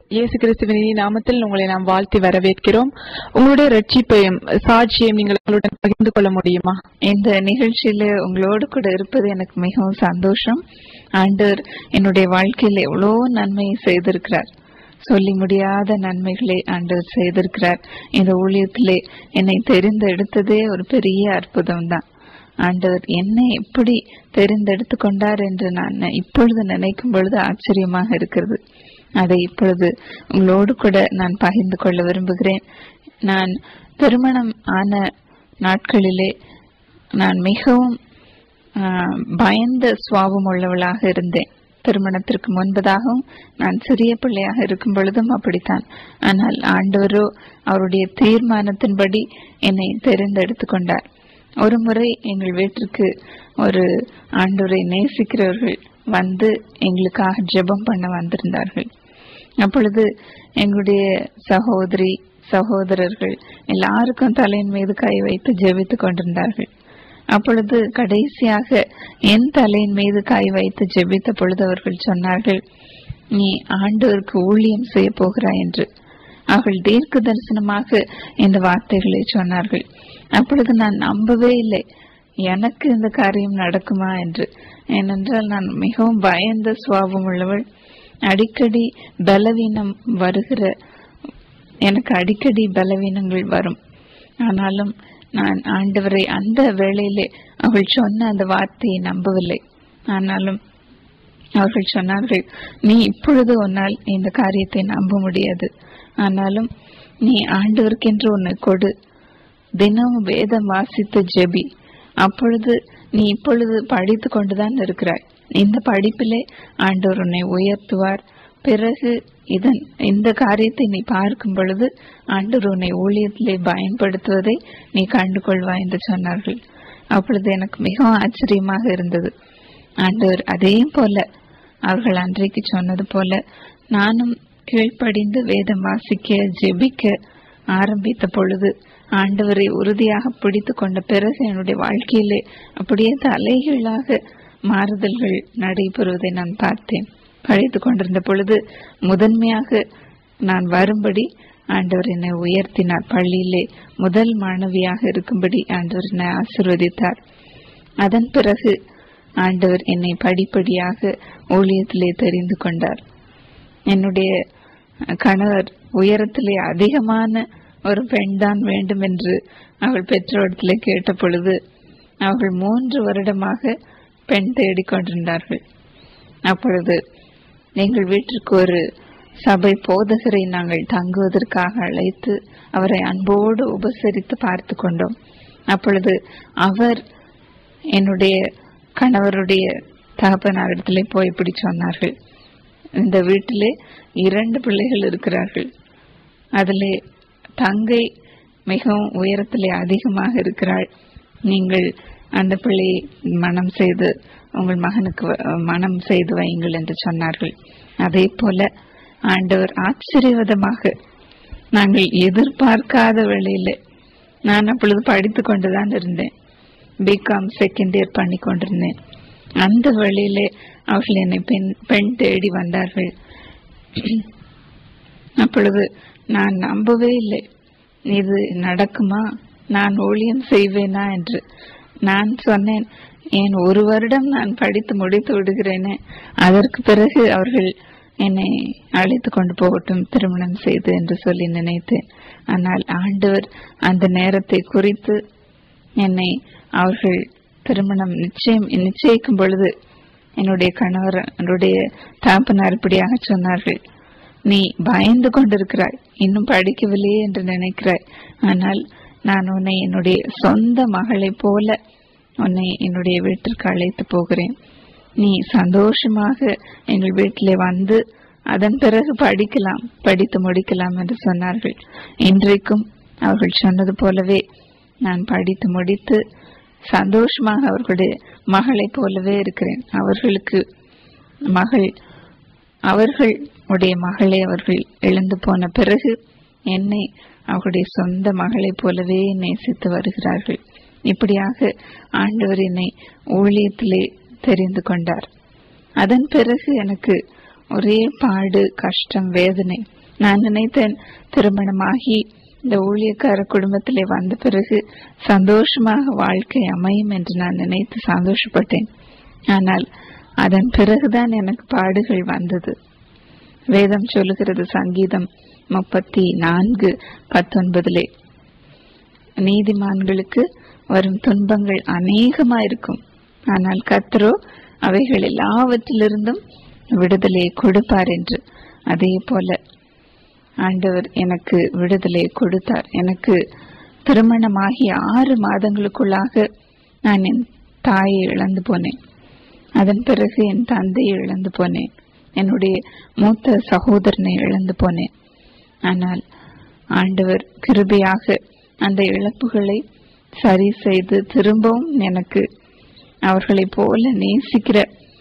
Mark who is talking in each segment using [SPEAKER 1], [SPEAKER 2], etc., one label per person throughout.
[SPEAKER 1] இயேசு கிறிஸ்துவின் இனிய நாமத்தில் உங்களை நாம் வாழ்த்தி வரவேற்கிறோம் உங்களுடைய ரட்சிப்பையும் சாட்சியையும் நீங்கள் எங்களுடன் பகிர்ந்து கொள்ள முடியுமா
[SPEAKER 2] இந்த நிகழ்ச்சியில உங்களோடு கூட இருப்பது எனக்கு மிகவும் சந்தோஷம் ஆண்டவர் என்னுடைய வாழ்க்கையில் எவ்வளோ நன்மையை செய்திருக்கிறார் சொல்லி முடியாத நன்மைகளை ஆண்டவர் செய்திருக்கிறார் இந்த ஊழியத்திலே என்னை தெரிந்தெடுத்ததே ஒரு பெரிய அற்புதம் தான் ஆண்டவர் என்னை எப்படி தெரிந்தெடுத்து கொண்டார் என்று நான் இப்பொழுது நினைக்கும் பொழுது ஆச்சரியமாக இருக்கிறது அதை இப்பொழுது உங்களோடு கூட நான் பகிர்ந்து கொள்ள விரும்புகிறேன் நான் திருமணம் ஆன நாட்களிலே நான் மிகவும் ஆஹ், பயந்த சுவாபம் உள்ளவளாக இருந்தேன் திருமணத்திற்கு முன்பதாகவும் நான் சிறிய பிள்ளையாக இருக்கும் பொழுதும் அப்படித்தான் ஆனால் ஆண்டவரோ அவருடைய தீர்மானத்தின்படி என்னை தெரிந்தெடுத்து கொண்டார் ஒரு முறை எங்கள் வீட்டிற்கு ஒரு ஆண்டவரை நேசிக்கிறவர்கள் வந்து எங்களுக்காக ஜெபம் பண்ண வந்திருந்தார்கள் அப்பொழுது எங்களுடைய சகோதரி சகோதரர்கள் எல்லாருக்கும் தலையின் மீது கை வைத்து ஜெபித்துக் கொண்டிருந்தார்கள் அப்பொழுது கடைசியாக என் தலையின் மீது கை வைத்து ஜெபித்த பொழுது அவர்கள் சொன்னார்கள் நீ ஆண்டவருக்கு ஊழியம் செய்ய போகிறாய் என்று அவர்கள் தீர்க்க தரிசனமாக இந்த வார்த்தைகளை சொன்னார்கள் அப்பொழுது நான் நம்பவே இல்லை எனக்கு இந்த காரியம் நடக்குமா என்று ஏனென்றால் நான் மிகவும் பயந்த சுவாபம் உள்ளவள் அடிக்கடி பலவீனம் வருகிற எனக்கு அடிக்கடி பலவீனங்கள் வரும் ஆனாலும் நான் ஆண்டவரை அந்த வேளையிலே அவள் சொன்ன அந்த வார்த்தையை நம்பவில்லை ஆனாலும் அவர்கள் சொன்னார்கள் நீ இப்பொழுது உன்னால் இந்த காரியத்தை நம்ப முடியாது ஆனாலும் நீ ஆண்டவருக்கென்று உன்னை கொடு தினமும் வேதம் வாசித்து ஜெபி அப்பொழுது நீ இப்பொழுது படித்து கொண்டுதான் இருக்கிறாய் இந்த படிப்பிலே ஆண்டவர் உன்னை உயர்த்துவார் பிறகு இதன் இந்த காரியத்தை நீ பார்க்கும் பொழுது ஆண்டவர் உன்னை ஊழியத்திலே பயன்படுத்துவதை நீ கண்டு கொள்வாய் என்று சொன்னார்கள் அப்பொழுது எனக்கு மிகவும் ஆச்சரியமாக இருந்தது ஆண்டவர் அதே போல அவர்கள் அன்றைக்கு சொன்னது போல நானும் கீழ்ப்படிந்து வேதம் வாசிக்க ஜெபிக்க ஆரம்பித்த பொழுது ஆண்டவரை உறுதியாக பிடித்து கொண்ட பிறகு என்னுடைய வாழ்க்கையிலே அப்படியே தலைகீழாக மாறுதல்கள் நடைபெறுவதை நான் பார்த்தேன் படித்து கொண்டிருந்த பொழுது முதன்மையாக நான் வரும்படி ஆண்டவர் என்னை உயர்த்தினார் பள்ளியிலே முதல் மாணவியாக இருக்கும்படி ஆண்டவர் என்னை ஆசிர்வதித்தார் அதன் பிறகு ஆண்டவர் என்னை படிப்படியாக ஊழியத்திலே தெரிந்து கொண்டார் என்னுடைய கணவர் உயரத்திலே அதிகமான ஒரு பெண் தான் வேண்டும் என்று அவள் பெற்றோரிடத்திலே கேட்ட பொழுது அவர்கள் மூன்று வருடமாக பெண் தேடிக் கொண்டிருந்தார்கள் அப்பொழுது எங்கள் வீட்டிற்கு ஒரு சபை போதகரை நாங்கள் தங்குவதற்காக அழைத்து அவரை அன்போடு உபசரித்து பார்த்து கொண்டோம் அப்பொழுது அவர் என்னுடைய கணவருடைய தகப்பனாரிடத்திலே போய் இப்படி சொன்னார்கள் இந்த வீட்டிலே இரண்டு பிள்ளைகள் இருக்கிறார்கள் அதிலே தங்கை மிகவும் உயரத்திலே அதிகமாக இருக்கிறாள் நீங்கள் அந்த பிள்ளையை மனம் செய்து உங்கள் மகனுக்கு வ- மனம் செய்து வையுங்கள் என்று சொன்னார்கள் அதே போல ஆண்டவர் ஆச்சரியவிதமாக நாங்கள் எதிர்பார்க்காத வேளையிலே நான் அப்பொழுது படித்து கொண்டுதான் இருந்தேன் பிகாம் செகண்ட் இயர் பண்ணி கொண்டிருந்தேன் அந்த வேளையிலே அவர்கள் என்னை பெண் பெண் தேடி வந்தார்கள் அப்பொழுது நான் நம்பவே இல்லை இது நடக்குமா நான் ஊழியம் செய்வேனா என்று நான் சொன்னேன் ஏன் ஒரு வருடம் நான் படித்து முடித்து விடுகிறேனே அதற்கு பிறகு அவர்கள் என்னை அழைத்து கொண்டு போகட்டும் திருமணம் செய்து என்று சொல்லி நினைத்தேன் ஆனால் ஆண்டவர் அந்த நேரத்தை குறித்து என்னை அவர்கள் திருமணம் நிச்சயம் நிச்சயிக்கும் பொழுது என்னுடைய கணவர் என்னுடைய தகப்பனார் இப்படியாக சொன்னார்கள் நீ பயந்து கொண்டிருக்கிறாய் இன்னும் படிக்கவில்லையே என்று நினைக்கிறாய் ஆனால் நான் உன்னை என்னுடைய சொந்த மகளைப் போல உன்னை என்னுடைய வீட்டிற்கு அழைத்து போகிறேன் நீ சந்தோஷமாக எங்கள் வீட்டிலே வந்து அதன் பிறகு படிக்கலாம் படித்து முடிக்கலாம் என்று சொன்னார்கள் இன்றைக்கும் அவர்கள் சொன்னது போலவே நான் படித்து முடித்து சந்தோஷமாக அவர்களுடைய மகளைப் போலவே இருக்கிறேன் அவர்களுக்கு மகள் அவர்கள் உடைய மகளை அவர்கள் இழந்து போன பிறகு என்னை அவர்களுடைய சொந்த மகளைப் போலவே நேசித்து வருகிறார்கள் இப்படியாக ஆண்டவர் என்னை ஊழியத்திலே தெரிந்து கொண்டார் அதன் பிறகு எனக்கு ஒரே பாடு கஷ்டம் வேதனை நான் நினைத்தேன் திருமணமாகி இந்த ஊழியக்கார குடும்பத்திலே வந்த பிறகு சந்தோஷமாக வாழ்க்கை அமையும் என்று நான் நினைத்து சந்தோஷப்பட்டேன் ஆனால் அதன் பிறகுதான் எனக்கு பாடுகள் வந்தது வேதம் சொல்லுகிறது சங்கீதம் முப்பத்தி நான்கு பத்தொன்பதிலே நீதிமான்களுக்கு வரும் துன்பங்கள் அநேகமாயிருக்கும் ஆனால் கத்தரோ அவைகள் எல்லாவற்றிலிருந்தும் விடுதலையை கொடுப்பார் என்று அதே போல ஆண்டவர் எனக்கு விடுதலையை கொடுத்தார் எனக்கு திருமணமாகி ஆறு மாதங்களுக்குள்ளாக நான் என் தாயை இழந்து போனேன் அதன் பிறகு என் தந்தையை இழந்து போனேன் என்னுடைய மூத்த சகோதரனை இழந்து போனேன் ஆனால் ஆண்டவர் கிருபையாக அந்த இழப்புகளை சரி செய்து திரும்பவும் எனக்கு அவர்களைப் போல நேசிக்கிற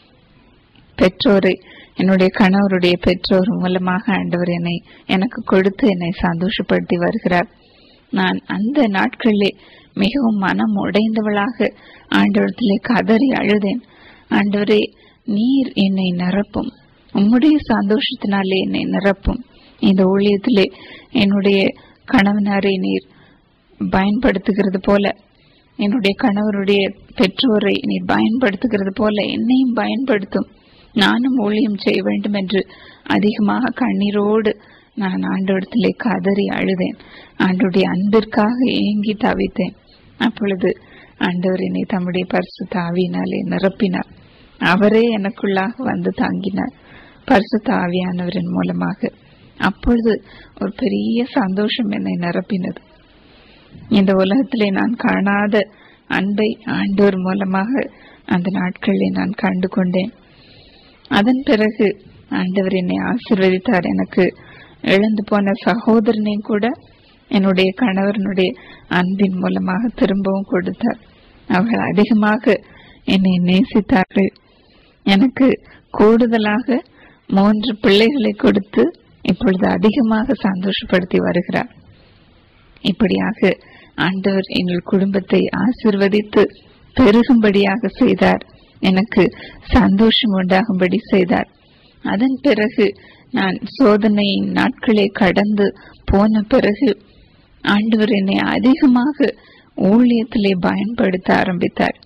[SPEAKER 2] பெற்றோரை என்னுடைய கணவருடைய பெற்றோர் மூலமாக ஆண்டவர் என்னை எனக்கு கொடுத்து என்னை சந்தோஷப்படுத்தி வருகிறார் நான் அந்த நாட்களிலே மிகவும் மனம் உடைந்தவளாக ஆண்டவரத்திலே கதறி அழுதேன் ஆண்டவரே நீர் என்னை நிரப்பும் உம்முடைய சந்தோஷத்தினாலே என்னை நிரப்பும் இந்த ஊழியத்திலே என்னுடைய கணவனாரை நீர் பயன்படுத்துகிறது போல என்னுடைய கணவருடைய பெற்றோரை நீர் பயன்படுத்துகிறது போல என்னையும் பயன்படுத்தும் நானும் ஊழியம் செய்ய வேண்டும் என்று அதிகமாக கண்ணீரோடு நான் ஆண்டவரத்திலே கதறி அழுதேன் ஆண்டுடைய அன்பிற்காக ஏங்கி தவித்தேன் அப்பொழுது ஆண்டவர் என்னை தம்முடைய பரிசு தாவியினாலே நிரப்பினார் அவரே எனக்குள்ளாக வந்து தாங்கினார் பரிசு தாவியானவரின் மூலமாக அப்பொழுது ஒரு பெரிய சந்தோஷம் என்னை நிரப்பினது இந்த உலகத்திலே நான் காணாத அன்பை ஆண்டோர் மூலமாக அந்த நாட்களில் நான் கண்டு கொண்டேன் அதன் பிறகு ஆண்டவர் என்னை ஆசிர்வதித்தார் எனக்கு இழந்து போன சகோதரனையும் கூட என்னுடைய கணவரனுடைய அன்பின் மூலமாக திரும்பவும் கொடுத்தார் அவர்கள் அதிகமாக என்னை நேசித்தார்கள் எனக்கு கூடுதலாக மூன்று பிள்ளைகளை கொடுத்து இப்பொழுது அதிகமாக சந்தோஷப்படுத்தி வருகிறார் இப்படியாக ஆண்டவர் எங்கள் குடும்பத்தை ஆசிர்வதித்து பெருகும்படியாக செய்தார் எனக்கு சந்தோஷம் உண்டாகும்படி செய்தார் அதன் பிறகு நான் சோதனையின் நாட்களை கடந்து போன பிறகு ஆண்டவர் என்னை அதிகமாக ஊழியத்திலே பயன்படுத்த ஆரம்பித்தார்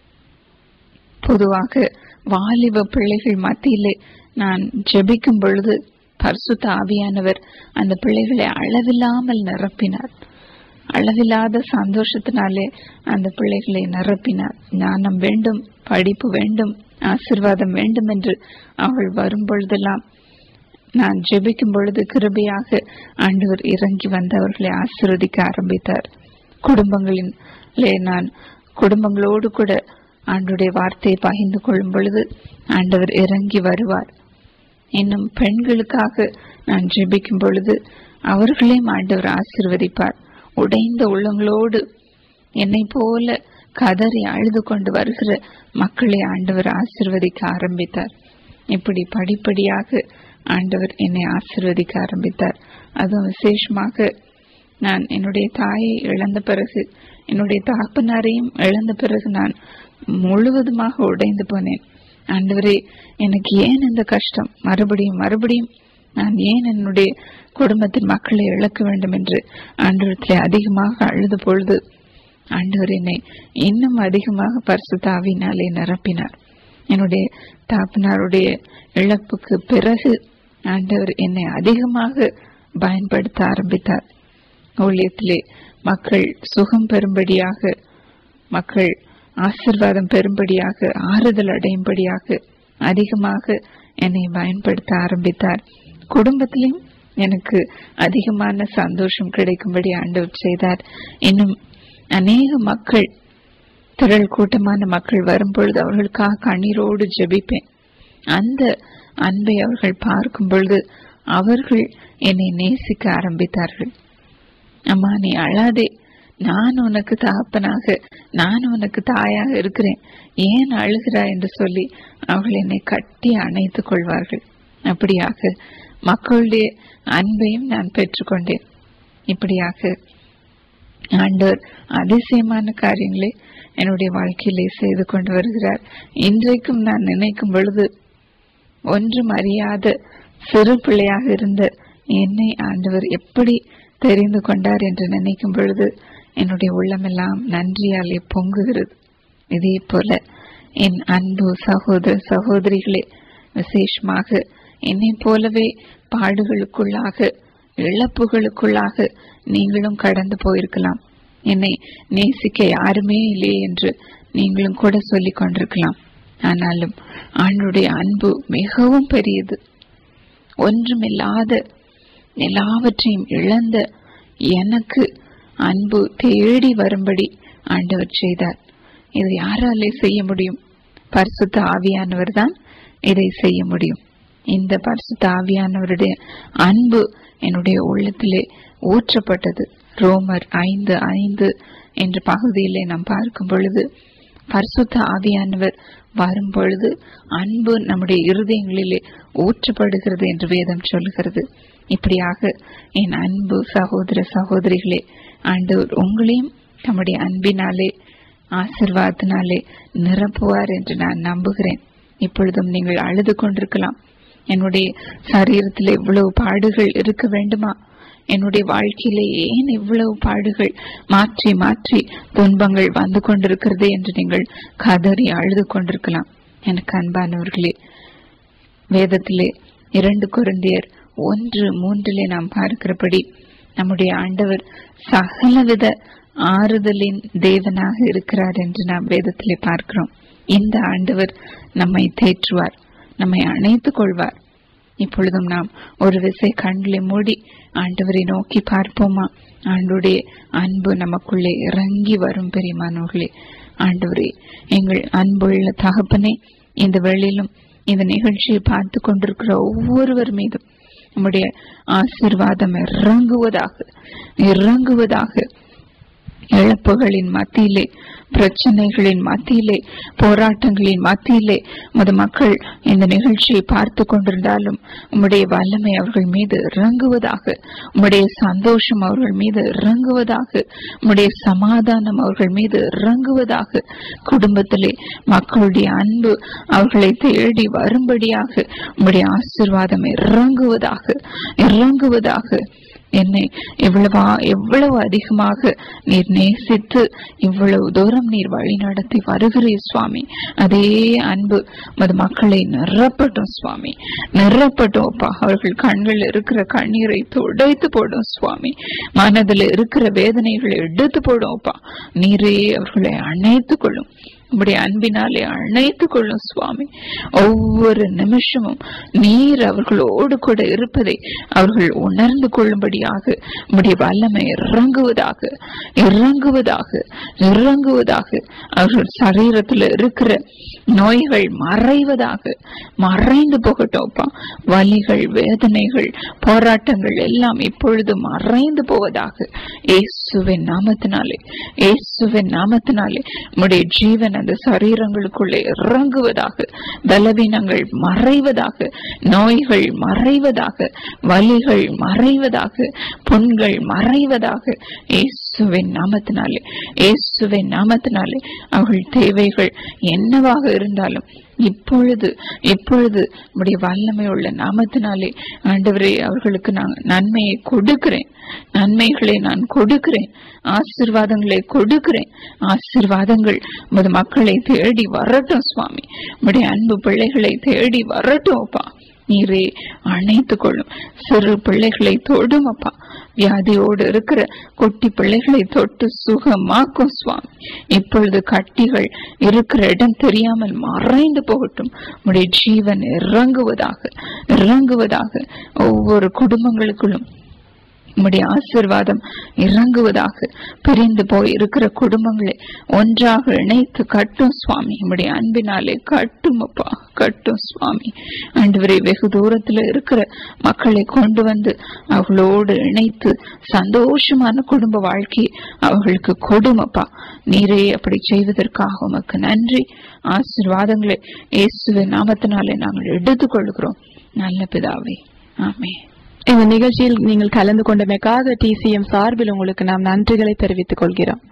[SPEAKER 2] பொதுவாக வாலிப பிள்ளைகள் மத்தியிலே நான் ஜெபிக்கும் பொழுது பரிசுத்த ஆவியானவர் அந்த பிள்ளைகளை அளவில்லாமல் நிரப்பினார் அளவில்லாத சந்தோஷத்தினாலே அந்த பிள்ளைகளை நிரப்பினார் ஞானம் வேண்டும் படிப்பு வேண்டும் ஆசிர்வாதம் வேண்டும் என்று அவள் வரும் பொழுதெல்லாம் நான் ஜெபிக்கும் பொழுது கிருபையாக ஆண்டவர் இறங்கி வந்து அவர்களை ஆசிர்வதிக்க ஆரம்பித்தார் குடும்பங்களிலே நான் குடும்பங்களோடு கூட ஆண்டுடைய வார்த்தையை பகிர்ந்து கொள்ளும் பொழுது ஆண்டவர் இறங்கி வருவார் இன்னும் பெண்களுக்காக நான் ஜெபிக்கும் பொழுது அவர்களையும் ஆண்டவர் ஆசிர்வதிப்பார் உடைந்த உள்ளங்களோடு என்னை போல கதறி அழுது கொண்டு வருகிற மக்களை ஆண்டவர் ஆசிர்வதிக்க ஆரம்பித்தார் இப்படி படிப்படியாக ஆண்டவர் என்னை ஆசிர்வதிக்க ஆரம்பித்தார் அதுவும் விசேஷமாக நான் என்னுடைய தாயை இழந்த பிறகு என்னுடைய தகப்பனாரையும் இழந்த பிறகு நான் முழுவதுமாக உடைந்து போனேன் ஆண்டவரே எனக்கு ஏன் இந்த கஷ்டம் மறுபடியும் மறுபடியும் நான் ஏன் என்னுடைய குடும்பத்தின் மக்களை இழக்க வேண்டும் என்று ஆண்டவரத்திலே அதிகமாக அழுத பொழுது ஆண்டவர் என்னை இன்னும் அதிகமாக பரிசுத்தாவினாலே நிரப்பினார் என்னுடைய தாப்பனாருடைய இழப்புக்கு பிறகு ஆண்டவர் என்னை அதிகமாக பயன்படுத்த ஆரம்பித்தார் ஊழியத்திலே மக்கள் சுகம் பெறும்படியாக மக்கள் ஆசிர்வாதம் பெறும்படியாக ஆறுதல் அடையும்படியாக அதிகமாக என்னை பயன்படுத்த ஆரம்பித்தார் குடும்பத்திலும் எனக்கு அதிகமான சந்தோஷம் கிடைக்கும்படி ஆண்டவர் செய்தார் இன்னும் அநேக மக்கள் திரள் கூட்டமான மக்கள் வரும்பொழுது அவர்களுக்காக கண்ணீரோடு ஜெபிப்பேன் அந்த அன்பை அவர்கள் பார்க்கும் பொழுது அவர்கள் என்னை நேசிக்க ஆரம்பித்தார்கள் அம்மா நீ அழாதே நான் உனக்கு தகப்பனாக நான் உனக்கு தாயாக இருக்கிறேன் ஏன் அழுகிறாய் என்று சொல்லி அவர்கள் என்னை கட்டி அணைத்துக் கொள்வார்கள் அப்படியாக மக்களுடைய அன்பையும் நான் பெற்றுக்கொண்டேன் இப்படியாக ஆண்டவர் அதிசயமான காரியங்களை என்னுடைய வாழ்க்கையிலே செய்து கொண்டு வருகிறார் இன்றைக்கும் நான் நினைக்கும் பொழுது ஒன்றும் அறியாத சிறு பிள்ளையாக இருந்த என்னை ஆண்டவர் எப்படி தெரிந்து கொண்டார் என்று நினைக்கும் பொழுது என்னுடைய உள்ளமெல்லாம் நன்றியாலே பொங்குகிறது இதே போல என் அன்பு சகோதர சகோதரிகளே விசேஷமாக என்னை போலவே பாடுகளுக்குள்ளாக இழப்புகளுக்குள்ளாக நீங்களும் கடந்து போயிருக்கலாம் என்னை நேசிக்க யாருமே இல்லையே என்று நீங்களும் கூட சொல்லிக் கொண்டிருக்கலாம் ஆனாலும் ஆண்டுடைய அன்பு மிகவும் பெரியது ஒன்றுமில்லாத எல்லாவற்றையும் இழந்த எனக்கு அன்பு தேடி வரும்படி ஆண்டவர் செய்தார் இது யாராலே செய்ய முடியும் பரிசுத்த ஆவியானவர் தான் இதை செய்ய முடியும் இந்த பரிசுத்த ஆவியானவருடைய அன்பு என்னுடைய உள்ளத்திலே ஊற்றப்பட்டது ரோமர் ஐந்து ஐந்து என்ற பகுதியிலே நாம் பார்க்கும் பொழுது பரிசுத்த ஆவியானவர் வரும் பொழுது அன்பு நம்முடைய இருதயங்களிலே ஊற்றப்படுகிறது என்று வேதம் சொல்கிறது இப்படியாக என் அன்பு சகோதர சகோதரிகளே ஆண்டவர் உங்களையும் தம்முடைய அன்பினாலே ஆசிர்வாதத்தினாலே நிரப்புவார் என்று நான் நம்புகிறேன் இப்பொழுதும் நீங்கள் அழுது கொண்டிருக்கலாம் என்னுடைய சரீரத்தில் இவ்வளவு பாடுகள் இருக்க வேண்டுமா என்னுடைய வாழ்க்கையிலே ஏன் இவ்வளவு பாடுகள் மாற்றி மாற்றி துன்பங்கள் வந்து கொண்டிருக்கிறது என்று நீங்கள் கதறி அழுது கொண்டிருக்கலாம் எனக்கு அன்பானவர்களே வேதத்திலே இரண்டு குருந்தியர் ஒன்று மூன்றிலே நாம் பார்க்கிறபடி நம்முடைய ஆண்டவர் சகலவித ஆறுதலின் தேவனாக இருக்கிறார் என்று நாம் வேதத்திலே பார்க்கிறோம் இந்த ஆண்டவர் நம்மை தேற்றுவார் நம்மை அணைத்துக் கொள்வார் இப்பொழுதும் நாம் ஒரு விசை கண்களை மூடி ஆண்டவரை நோக்கி பார்ப்போமா ஆண்டுடைய அன்பு நமக்குள்ளே இறங்கி வரும் பெரியமானவர்களே ஆண்டவரே எங்கள் அன்புள்ள தகப்பனே இந்த வேளையிலும் இந்த நிகழ்ச்சியை பார்த்து கொண்டிருக்கிற ஒவ்வொருவர் மீதும் நம்முடைய ஆசிர்வாதம் இறங்குவதாக இறங்குவதாக இழப்புகளின் மத்தியிலே பிரச்சனைகளின் மத்தியிலே போராட்டங்களின் மத்தியிலே மது மக்கள் இந்த நிகழ்ச்சியை பார்த்து கொண்டிருந்தாலும் உம்முடைய வல்லமை அவர்கள் மீது இறங்குவதாக உம்முடைய சந்தோஷம் அவர்கள் மீது இறங்குவதாக உம்முடைய சமாதானம் அவர்கள் மீது இறங்குவதாக குடும்பத்திலே மக்களுடைய அன்பு அவர்களை தேடி வரும்படியாக உம்முடைய ஆசிர்வாதம் இறங்குவதாக இறங்குவதாக என்னை எவ்வளவா எவ்வளவு அதிகமாக நீர் நேசித்து இவ்வளவு தூரம் நீர் வழி நடத்தி வருகிறீர் சுவாமி அதே அன்பு மது மக்களை நிரப்பட்டும் சுவாமி நிரப்பட்டும் அப்பா அவர்கள் கண்கள் இருக்கிற கண்ணீரை துடைத்து போடும் சுவாமி மனதில் இருக்கிற வேதனைகளை எடுத்து போடும் அப்பா நீரே அவர்களை அணைத்துக் கொள்ளும் உம்முடைய அன்பினாலே அணைத்துக் கொள்ளும் சுவாமி ஒவ்வொரு நிமிஷமும் நீர் அவர்களோடு கூட இருப்பதை அவர்கள் உணர்ந்து கொள்ளும்படியாக உம்முடைய வல்லமை இறங்குவதாக இறங்குவதாக இறங்குவதாக அவர்கள் சரீரத்தில் இருக்கிற நோய்கள் மறைவதாக மறைந்து போகட்டும்ப்பா வலிகள் வேதனைகள் போராட்டங்கள் எல்லாம் இப்பொழுது மறைந்து போவதாக இயேசுவின் நாமத்தினாலே இயேசுவின் நாமத்தினாலே உம்முடைய ஜீவன் அந்த சரீரங்களுக்குள்ளே இறங்குவதாக பலவீனங்கள் மறைவதாக நோய்கள் மறைவதாக வலிகள் மறைவதாக புண்கள் மறைவதாக இயேசுவின் நாமத்தினாலே இயேசுவின் நாமத்தினாலே அவர்கள் தேவைகள் என்னவாக இருந்தாலும் இப்பொழுது இப்பொழுது உடைய வல்லமை உள்ள நாமத்தினாலே ஆண்டவரே அவர்களுக்கு நான் நன்மையை கொடுக்கிறேன் நன்மைகளை நான் கொடுக்கிறேன் ஆசிர்வாதங்களை கொடுக்கிறேன் ஆசிர்வாதங்கள் உமது மக்களை தேடி வரட்டும் சுவாமி உடைய அன்பு பிள்ளைகளை தேடி வரட்டும் அப்பா நீரே அணைத்துக் கொள்ளும் சிறு பிள்ளைகளை தொடும் அப்பா வியாதியோடு இருக்கிற குட்டி பிள்ளைகளை தொட்டு சுகமாக்கும் சுவாமி இப்பொழுது கட்டிகள் இருக்கிற இடம் தெரியாமல் மறைந்து போகட்டும் உடைய ஜீவன் இறங்குவதாக இறங்குவதாக ஒவ்வொரு குடும்பங்களுக்குள்ளும் உம்முடைய ஆசிர்வாதம் இறங்குவதாக பிரிந்து போய் இருக்கிற குடும்பங்களை ஒன்றாக இணைத்து கட்டும் சுவாமி உம்முடைய அன்பினாலே கட்டும் அப்பா கட்டும் சுவாமி ஆண்டவரே வெகு தூரத்துல இருக்கிற மக்களை கொண்டு வந்து அவர்களோடு இணைத்து சந்தோஷமான குடும்ப வாழ்க்கை அவர்களுக்கு கொடுமப்பா நீரே அப்படி செய்வதற்காக உமக்கு நன்றி ஆசிர்வாதங்களை இயேசுவின் நாமத்தினாலே நாங்கள் எடுத்துக் கொள்கிறோம் நல்ல பிதாவே ஆமே
[SPEAKER 1] இந்த நிகழ்ச்சியில் நீங்கள் கலந்து கொண்டமைக்காக டிசிஎம் சார்பில் உங்களுக்கு நாம் நன்றிகளை தெரிவித்துக் கொள்கிறோம்